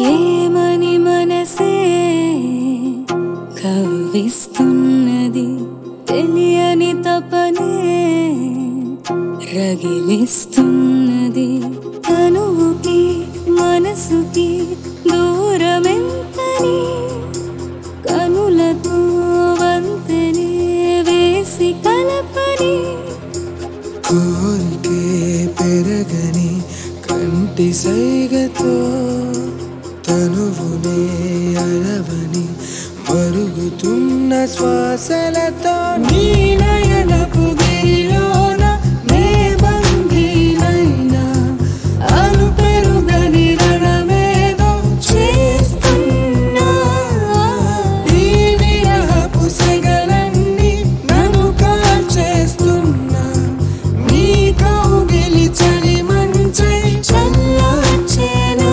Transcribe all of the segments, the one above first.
ఏమని మనసే కవ్విస్తున్నది తెలియని తపనే రగిలిస్తున్నది తనువుకి మనసుకి దూరమెంతని కనులతో వంతెనే వేసి కలపని కోరికే పెరగని కంటి సైగతో తనువునే అలవని మరుగుతున్న శ్వాసలతో నీ నయనపు గిరిలోన నే బందీనైనా అను పెరుగని రణమేదో చేస్తున్నా ఈ విరహపు సెగలన్నీ నన్ను కాల్చేస్తున్నా నీ కౌగిలి చలి మంచై చల్లార్చేనా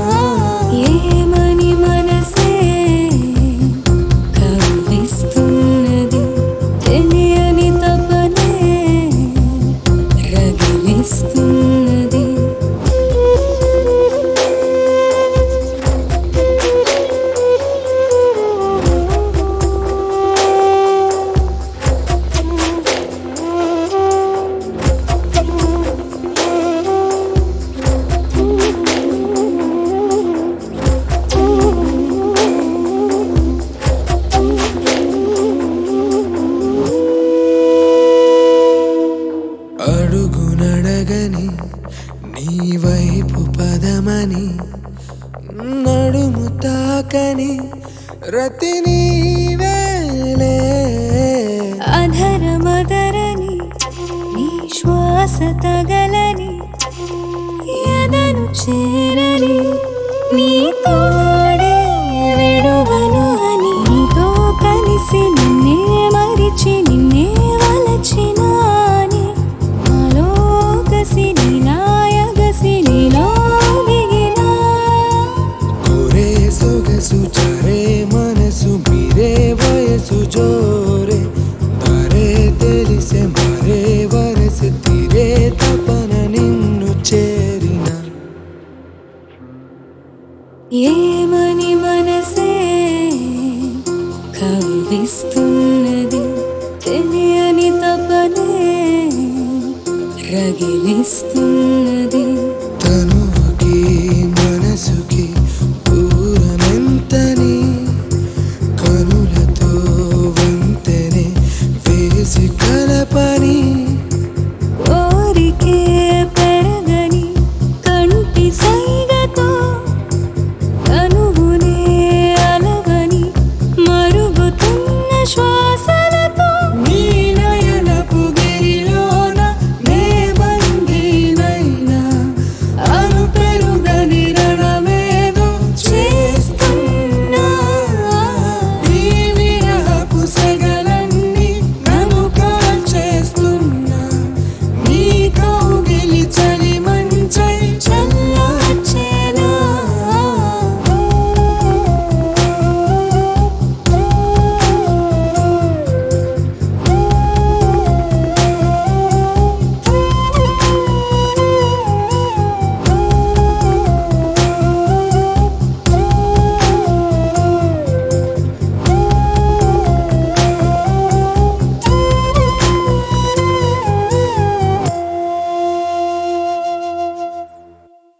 ఏమని మనసే కవ్విస్తున్నది తెలియని తపనే రగిలిస్తున్నది అడుగు నడగని నీ వైపు పదమని నడుము తాకని రతి నీవేలే అధరమదరని నీ శ్వాస తగలని ఎదను చేరని నీ తోడే విడువను అని నీతో కలిసి నిన్నే మరిచి నిన్నే వలచినాని నాలో కసి నీలాయగసి నీలో దిగినా కోరే సొగసు చరే మనసు మీరే వయసు జోరే తారే తెలిసే మరే వరసు తీరే తపన నిన్ను చేరిన ఏమని మనసే కవ్విస్తున్నది తెలియని తపనే రగిలిస్తున్నది